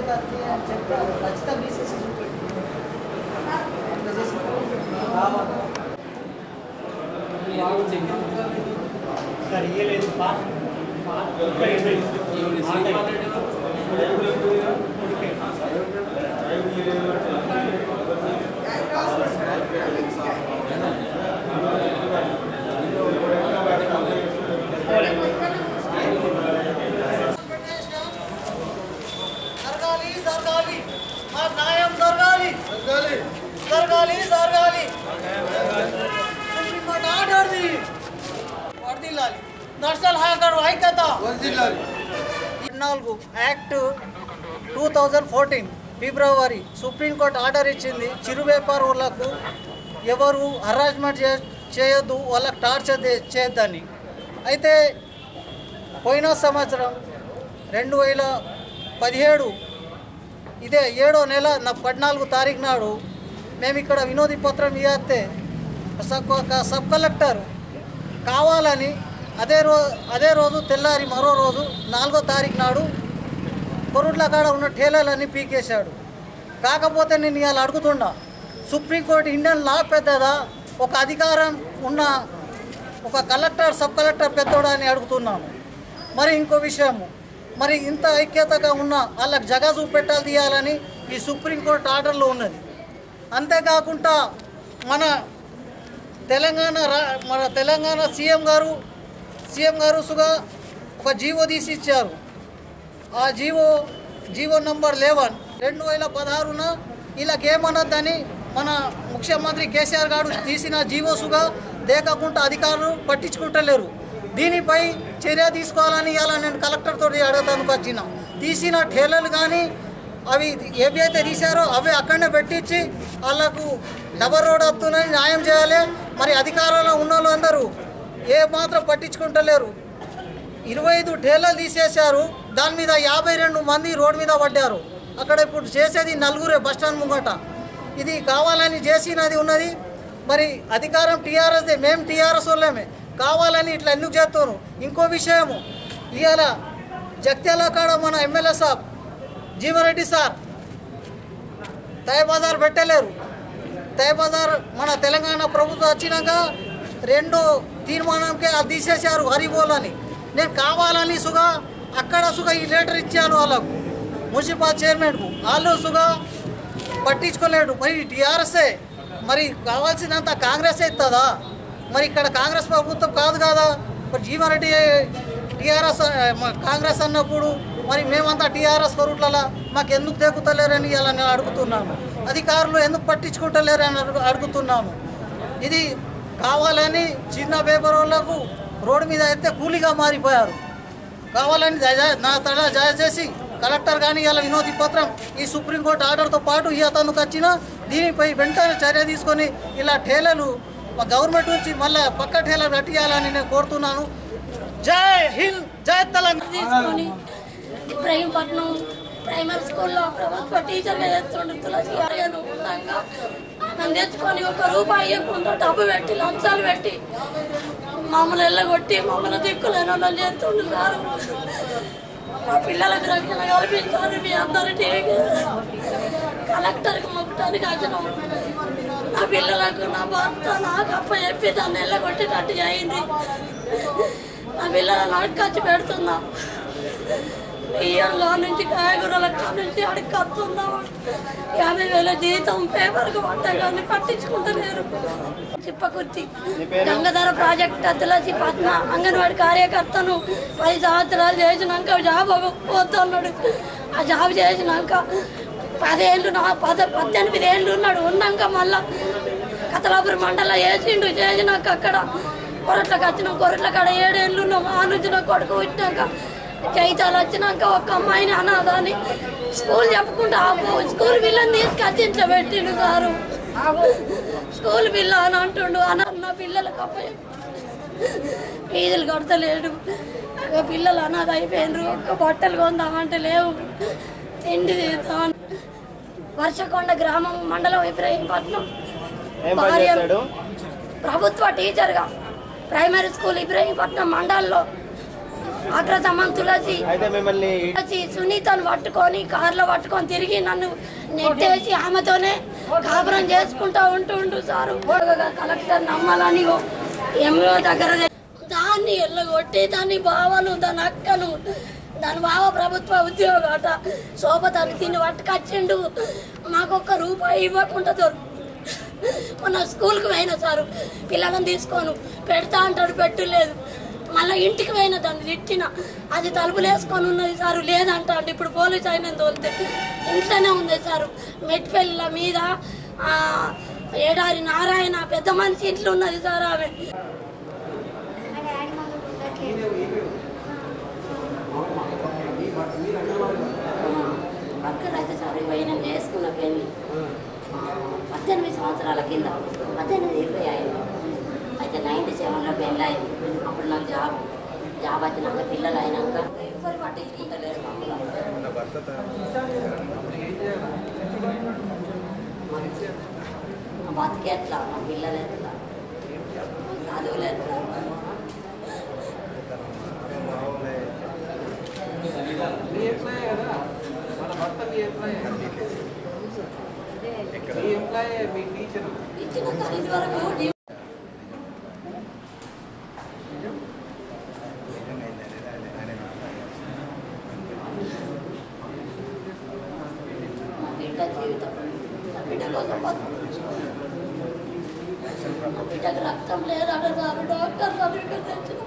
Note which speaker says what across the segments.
Speaker 1: వచ్చి అని చెప్పారు ఖచ్చితంగా బీసీసీ చూపెట్టి అట్లా చేసి
Speaker 2: సార్ ఇయ్యలేదు పాస్
Speaker 1: జరగాలి జరగాలి మా న్యాయం జరగాలి జరగాలి జరగాలి సుప్రీంకోర్టు ఆర్డర్ది వర్దిల్లాలి నర్సల్ హ్యాకర్ ఐక్యత పద్నాలుగు యాక్ట్ టూ థౌజండ్ ఫోర్టీన్ ఫిబ్రవరి సుప్రీంకోర్టు ఆర్డర్ ఇచ్చింది చిరు వ్యాపారులకు ఎవరు హరాస్మెంట్ చే చేయొద్దు వాళ్ళకి టార్చర్ చే- చేయొద్దని అయితే పోయిన సంవత్సరం రెండు వేల పదిహేడు ఇదే ఏడో నెల నా పద్నాలుగు తారీఖు నాడు మేము ఇక్కడ వినోది పత్రం ఇస్తే సబ్ సబ్ కలెక్టర్ కావాలని అదే రో అదే రోజు తెల్లారి మరో రోజు నాలుగో తారీఖు నాడు కొరుట్ల కాడ ఉన్న టేలర్లన్నీ పీకేశాడు కాకపోతే నేను ఇవాళ అడుగుతున్నా సుప్రీంకోర్టు ఇండియన్ లా పెద్దదా ఒక అధికారం ఉన్న ఒక కలెక్టర్ సబ్ కలెక్టర్ పెద్దోడా అని అడుగుతున్నాను మరి ఇంకో విషయము మరి ఇంత ఐక్యతగా ఉన్న వాళ్ళకి జగా చూపెట్టాలి తీయాలని ఈ సుప్రీంకోర్టు ఆర్డర్లో ఉన్నది అంతేకాకుండా మన తెలంగాణ రా మన తెలంగాణ సీఎం గారు సీఎం గారు సుగా ఒక జీవో తీసి ఇచ్చారు ఆ జీవో జీవో నంబర్ లెవెన్ రెండు వేల పదహారున వీళ్ళకేమన్నదని మన ముఖ్యమంత్రి కేసీఆర్ గారు తీసిన జీవోసుగా దేకకుండా అధికారులు పట్టించుకుంటలేరు దీనిపై చర్య తీసుకోవాలని ఇలా నేను కలెక్టర్ తోటి అడగడానికి వచ్చిన తీసిన ఠేలలు కానీ అవి ఏవి అయితే తీశారో అవి అక్కడనే పెట్టించి వాళ్ళకు డబల్ రోడ్ వస్తుందని న్యాయం చేయాలి మరి అధికారంలో ఉన్న వాళ్ళందరూ ఏ మాత్రం పట్టించుకుంటలేరు ఇరవై ఐదు ఠేలలు తీసేశారు దాని మీద యాభై రెండు మంది రోడ్డు మీద పడ్డారు అక్కడ ఇప్పుడు చేసేది నలుగురే బస్ స్టాండ్ ముంగట ఇది కావాలని చేసినది ఉన్నది మరి అధికారం టీఆర్ఎస్దే మేము టీఆర్ఎస్ వాళ్ళమే కావాలని ఇట్లా ఎందుకు చేస్తారు ఇంకో విషయము ఇవాళ జగిత్యాల కాడ మన ఎమ్మెల్యే సాబ్ జీవరెడ్డి సార్ తయ బజార్ పెట్టలేరు తయ బజార్ మన తెలంగాణ ప్రభుత్వం వచ్చినాక రెండో తీర్మానంకే అది తీసేశారు హరిబోల్ అని నేను కావాలని సుగా అక్కడ సుగా ఈ లెటర్ ఇచ్చాను వాళ్ళకు మున్సిపల్ చైర్మన్కు వాళ్ళు సుగా పట్టించుకోలేడు మరి టీఆర్ఎస్ఏ మరి కావాల్సినంత కాంగ్రెస్ ఇస్తుందా మరి ఇక్కడ కాంగ్రెస్ ప్రభుత్వం కాదు కదా మరి జీవారెడ్డి టీఆర్ఎస్ కాంగ్రెస్ అన్నప్పుడు మరి మేమంతా టీఆర్ఎస్ కొరుట్లలో మాకు ఎందుకు దేకుతలేరని ఇలా నేను అడుగుతున్నాను అధికారులు ఎందుకు పట్టించుకుంటలేరని అడుగు అడుగుతున్నాను ఇది కావాలని చిన్న పేపర్ వాళ్ళకు రోడ్డు మీద అయితే కూలీగా మారిపోయారు కావాలని దయ- నా తల దయచేసి కలెక్టర్ కానీ ఇలా వినోది పత్రం ఈ సుప్రీంకోర్టు ఆర్డర్తో పాటు ఈ అతనికి వచ్చిన దీనిపై వెంటనే చర్య తీసుకొని ఇలా ఠేలలు మా గవర్నమెంట్ నుంచి మళ్ళీ పక్క ఠేలలు కట్టియాలని నేను కోరుతున్నాను జై హింద్ జై తెలంగాణ
Speaker 3: తీసుకొని ఇబ్రహీంపట్నం ప్రైమరీ స్కూల్లో ప్రభుత్వ టీచర్గా చేస్తుండే తులసి గారు ఉండగా ఆమెను తెచ్చుకొని ఒక రూపాయి ఇవ్వకుండా డబ్బు పెట్టి లంచాలు పెట్టి మమ్మల్ని ఎల్లగొట్టి మమ్మల్ని దిక్కులేని వాళ్ళని చేస్తుంటున్నారు మా పిల్లలకు రక్షణ కల్పించాలి మీ అందరి టీవీకి కలెక్టర్కి మొక్కడానికి వచ్చినాం నా పిల్లలకు నా భర్త నాకు అప్ప చెప్పి దాన్ని ఎల్లగొట్టేటట్టు అయింది నా పిల్లలను అడకచ్చి పెడుతున్నా బియ్యంలో నుంచి కాయగూరల కాడ నుంచి అడిగి కత్తున్నాం యాభై వేల జీతం పేపర్కి పడ్డా కానీ పట్టించుకుంటలేరు చిప్పకుర్తి గంగధర ప్రాజెక్ట్ తులసి పద్మ అంగన్వాడి కార్యకర్తను పది సంవత్సరాలు చేసినాక జాబ్ పోతున్నాడు ఆ జాబ్ చేసినాక పదేళ్ళు నా పద పద్దెనిమిది ఏళ్ళు ఉన్నాడు ఉన్నాక మళ్ళా కతలాపురి మండలం వేసిండు చేసినాక అక్కడ కొరట్లకు వచ్చినాం కొరట్ల కాడ ఏడేళ్ళు ఉన్నాం ఆ నుంచి నా కొడుకు వచ్చినాక చైతాలు వచ్చినాక ఒక అమ్మాయిని అనాథని స్కూల్ చెప్పుకుంటా స్కూల్ పిల్లని తీసుకొచ్చి ఇంట్లో పెట్టిండు సారు స్కూల్ పిల్ల అని అంటుండు అని నా పిల్లలకు అప్ప ఫీజులు కడతలేడు ఇక పిల్లలు అనాథ అయిపోయినరు ఒక్క బట్టలు కొందామంటే లేవు తిండి తీద్దాం వర్షకొండ గ్రామం మండలం ఇబ్రహీంపట్నం భార్య ప్రభుత్వ టీచర్గా ప్రైమరీ స్కూల్ ఇబ్రహీంపట్నం మండల్లో అగ్రతమన్ తులసి
Speaker 4: అయితే మిమ్మల్ని
Speaker 3: వచ్చి సునీతను పట్టుకొని కార్లో పట్టుకొని తిరిగి నన్ను నెట్టేసి ఆమెతోనే కాపురం చేసుకుంటా ఉంటుండు సారు కలెక్టర్ నమ్మాలని ఎంఓ దగ్గర దే- దాన్ని ఎల్లగొట్టి దాని బావను దాని అక్కను దాని బావ ప్రభుత్వ ఉద్యోగట శోభతాన్ని తిని పట్టుకొచ్చిండు మాకు ఒక్క రూపాయి ఇవ్వకుండా దొరు మొన్న స్కూల్కి పోయినా సారు పిల్లలను తీసుకోను పెడతా అంటాడు పెట్టులేదు మళ్ళీ ఇంటికి పోయిన దాన్ని తిట్టిన అది తలుపులు వేసుకొని ఉన్నది సారు లేదంట అంటే ఇప్పుడు పోలీస్ అయిన తోలితే ఇంట్లోనే ఉంది సారు మెట్టిపల్లిల మీద ఆ, ఏడారి నారాయణ పెద్ద మనిషి ఇంట్లో ఉన్నది సార్ ఆమె
Speaker 5: మా డాడీ మొదలు ఉండట్లేదు
Speaker 3: పక్కన అయితే సార్ ఇరవై నేను చేసుకున్న పెళ్ళి ఆ, పద్దెనిమిది సంవత్సరాల కింద పద్దెనిమిది ఇరవై ఐదు అయితే నైంటీ సెవెన్లో పెళ్ళి అయింది అప్పుడు నాకు జాబ్ జాబ్ వచ్చినాక పిల్లలు అయినాక ఎవరు పట్టించుకుంటలేరు మమ్మల్ని. మా బతికి ఎట్లా మా పిల్లలు ఎట్లా మా చదువులు ఎట్లా
Speaker 6: నీ ఎంప్లాయే కదా మన భర్త నీ ఎంప్లాయే మీ ఎంప్లాయే మీ టీచరు
Speaker 3: ఇచ్చిన ఖరీదు వరకు డ్యూ- నా బిడ్డ జీవితం నా బిడ్డ కోసం బతుకు. నా బిడ్డకు రక్తం లేదట సార్ డాక్టర్ సర్టిఫికెట్ తెచ్చిన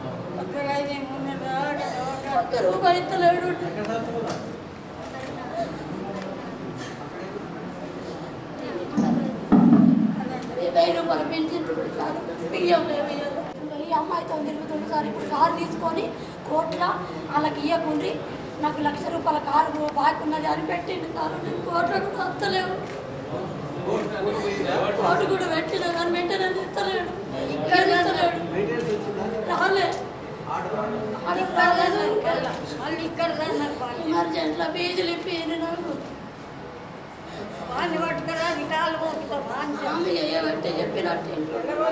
Speaker 3: ఒక్క రూపాయి ఇస్తలేడు వెయ్యి రూపాయలు పెంచిండ్రు సార్ బియ్యం లేవు ఇయ్యలేదు. ఈ అమ్మాయితో తిరుగుతుంది సార్ ఇప్పుడు కారు తీసుకొని కోట్ల వాళ్ళకి ఇవ్వకుండ్రి నాకు లక్ష రూపాయల కారు బాగున్నది అని పెట్టిండు సార్ నేను కోట్ల కూడా వస్తలేవు కోటు కూడా పెట్టిన కానీ మెయింటెనెన్స్ ఇస్తలేడు ఏం ఇస్తలేడు రాలే ఆడికి రాలేదు ఎమర్జెంట్లో ఫీజులు ఇప్పింది నాకు స్వామి చేయబట్టి చెప్పినట్టు ఇంట్లో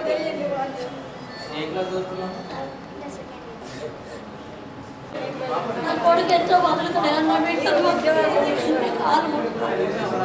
Speaker 3: నా కొడుకు ఎంతో బతుకుతాడు అన్న బిడ్డను కాలు ముట్టుకో.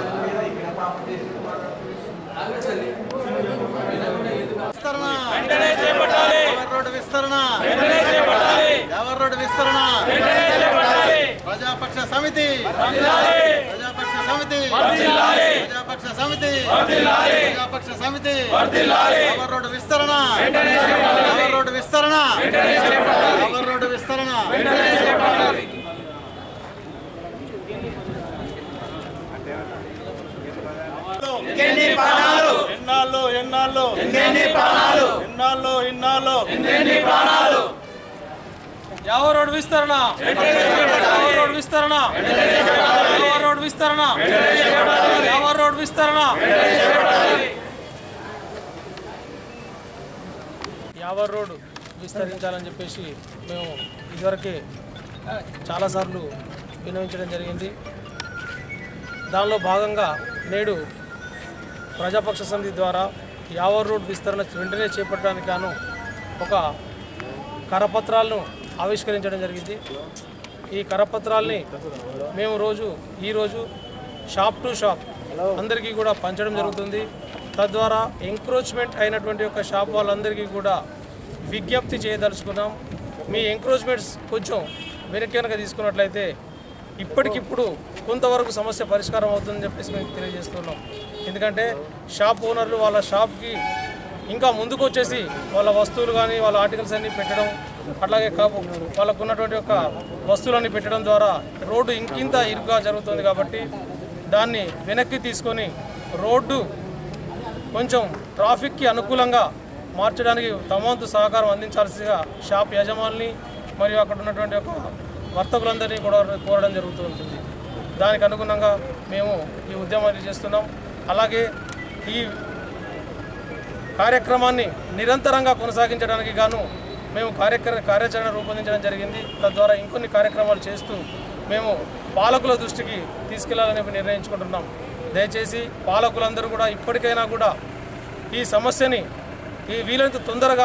Speaker 4: విస్తరణ ఎవరి రోడ్డు విస్తరణ ఎవరి రోడ్డు విస్తరణ ప్రజాపక్ష సమితి ప్రజాపక్ష సమితి ప్రజాపక్ష సమితి ప్రజాపక్ష సమితి ఎవరి రోడ్డు విస్తరణ ఎవరి రోడ్డు విస్తరణ ఎవరి రోడ్డు విస్తరణ
Speaker 7: ఎన్నాళ్ళు ఎన్నాళ్ళు ఎన్నాళ్ళు ఇన్నాళ్ళు
Speaker 8: ಯಾವ ರೋಡ್ ವಿಸ್ತರಣ ಯಾವ ರೋಡ್ ವಿಸ್ತರಣ ಯಾವ ರೋಡ್ ವಿಸ್ತರಣ ಯಾವ ರೋಡ್ ವಿಸ್ತರಣ యావర్ రోడ్డు విస్తరించాలని చెప్పేసి మేము ఇదివరకే చాలాసార్లు విన్నవించడం జరిగింది దానిలో భాగంగా నేడు ప్రజాపక్ష సమితి ద్వారా యావర్ రోడ్ విస్తరణ వెంటనే చేపట్టడానికి గాను ఒక కరపత్రాలను ఆవిష్కరించడం జరిగింది ఈ కరపత్రాల్ని మేము రోజు ఈరోజు షాప్ టు షాప్ అందరికీ కూడా పంచడం జరుగుతుంది తద్వారా ఎంక్రోచ్మెంట్ అయినటువంటి ఒక షాప్ వాళ్ళందరికీ కూడా విజ్ఞప్తి చేయదలుచుకున్నాం మీ ఎంక్రోచ్మెంట్స్ కొంచెం వెనక్కి వెనక తీసుకున్నట్లయితే ఇప్పటికిప్పుడు కొంతవరకు సమస్య పరిష్కారం అవుతుందని చెప్పేసి మేము తెలియజేస్తున్నాం ఎందుకంటే షాప్ ఓనర్లు వాళ్ళ షాప్కి ఇంకా ముందుకు వచ్చేసి వాళ్ళ వస్తువులు కానీ వాళ్ళ ఆర్టికల్స్ అన్ని పెట్టడం అట్లాగే కా- వాళ్ళకు ఉన్నటువంటి యొక్క వస్తువులన్నీ పెట్టడం ద్వారా రోడ్డు ఇంకింత ఇరుగ్గా జరుగుతుంది కాబట్టి దాన్ని వెనక్కి తీసుకొని రోడ్డు కొంచెం ట్రాఫిక్కి అనుకూలంగా మార్చడానికి తమ వంతు సహకారం అందించాల్సిగా షాప్ యజమాని మరియు అక్కడ ఉన్నటువంటి ఒక వర్తకులందరినీ కూడా కోరడం జరుగుతూ ఉంటుంది దానికి అనుగుణంగా మేము ఈ ఉద్యమాన్ని చేస్తున్నాం అలాగే ఈ కార్యక్రమాన్ని నిరంతరంగా కొనసాగించడానికి గాను మేము కార్యక్ర కార్యాచరణ రూపొందించడం జరిగింది తద్వారా ఇంకొన్ని కార్యక్రమాలు చేస్తూ మేము పాలకుల దృష్టికి తీసుకెళ్లాలని నిర్ణయించుకుంటున్నాం దయచేసి పాలకులందరూ కూడా ఇప్పటికైనా కూడా ఈ సమస్యని ఈ వీలైనంత తొందరగా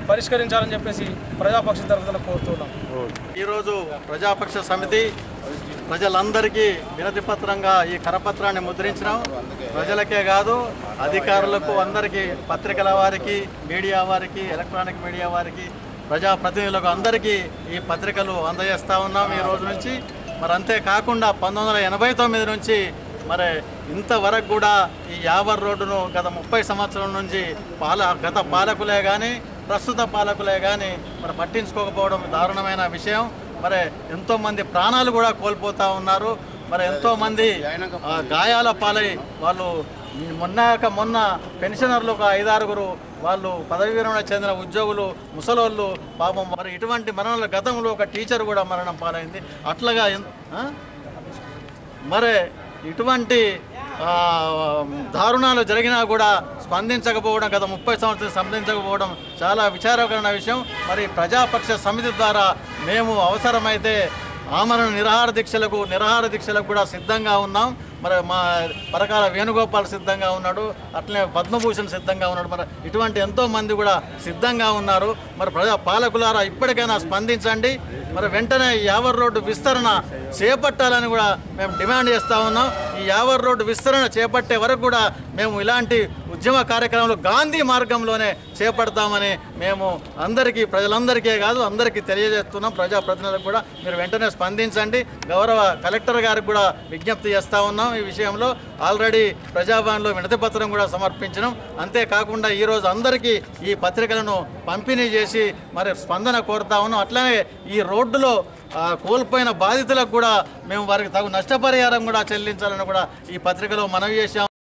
Speaker 8: పరిష్కరించాలని చెప్పేసి ప్రజాపక్ష తరఫున కోరుతున్నాం
Speaker 4: ఈరోజు ప్రజాపక్ష సమితి ప్రజలందరికీ వినతి పత్రంగా ఈ కరపత్రాన్ని ముద్రించినాం ప్రజలకే కాదు అధికారులకు అందరికీ పత్రికల వారికి మీడియా వారికి ఎలక్ట్రానిక్ మీడియా వారికి ప్రజాప్రతినిధులకు అందరికీ ఈ పత్రికలు అందజేస్తూ ఉన్నాం ఈ రోజు నుంచి మరి అంతేకాకుండా పంతొమ్మిది వందల ఎనభై తొమ్మిది నుంచి మరి ఇంతవరకు కూడా ఈ యావర్ రోడ్డును గత ముప్పై సంవత్సరం నుంచి పాల గత పాలకులే కానీ ప్రస్తుత పాలకులే కానీ మరి పట్టించుకోకపోవడం దారుణమైన విషయం మరి ఎంతోమంది ప్రాణాలు కూడా కోల్పోతూ ఉన్నారు మరి ఎంతోమంది ఆ, గాయాల పాలై వాళ్ళు మొన్నాక మొన్న పెన్షనర్లు ఒక ఐదారుగురు వాళ్ళు పదవి విరమణ చెందిన ఉద్యోగులు ముసలోళ్ళు పాపం మరి ఇటువంటి మరణాల గతంలో ఒక టీచర్ కూడా మరణం పాలైంది అట్లాగా ఎన్- ఆ? మరి ఇటువంటి ఆ, దారుణాలు జరిగినా కూడా స్పందించకపోవడం గత ముప్పై సంవత్సరాలు స్పందించకపోవడం చాలా విచారకరమైన విషయం మరి ప్రజాపక్ష సమితి ద్వారా మేము అవసరమైతే ఆమరణ నిరాహార దీక్షలకు నిరాహార దీక్షలకు కూడా సిద్ధంగా ఉన్నాం మరి మా పరకాల వేణుగోపాల్ సిద్ధంగా ఉన్నాడు అట్లనే పద్మభూషణ్ సిద్ధంగా ఉన్నాడు మరి ఇటువంటి ఎంతో మంది కూడా సిద్ధంగా ఉన్నారు మరి ప్రజా పాలకులారా ఇప్పటికైనా స్పందించండి మరి వెంటనే ఈ యావర్ రోడ్డు విస్తరణ చేపట్టాలని కూడా మేము డిమాండ్ చేస్తూ ఉన్నాం ఈ యావర్ రోడ్డు విస్తరణ చేపట్టే వరకు కూడా మేము ఇలాంటి ఉద్యమ కార్యక్రమాలు గాంధీ మార్గంలోనే చేపడతామని మేము అందరికీ ప్రజలందరికీ కాదు అందరికీ తెలియజేస్తున్నాం ప్రజాప్రతినిధులకు కూడా మీరు వెంటనే స్పందించండి గౌరవ కలెక్టర్ గారికి కూడా విజ్ఞప్తి చేస్తూ ఉన్నాం ఈ విషయంలో ఆల్రెడీ ప్రజాభవన్లో వినతి పత్రం కూడా సమర్పించినాం అంతేకాకుండా ఈరోజు అందరికీ ఈ పత్రికలను పంపిణీ చేసి మరి స్పందన కోరుతా ఉన్నాం అట్లనే ఈ రోడ్డులో ఆ, కోల్పోయిన బాధితులకు కూడా మేము వారికి తగు నష్టపరిహారం కూడా చెల్లించాలని కూడా ఈ పత్రికలో మనవి చేశాం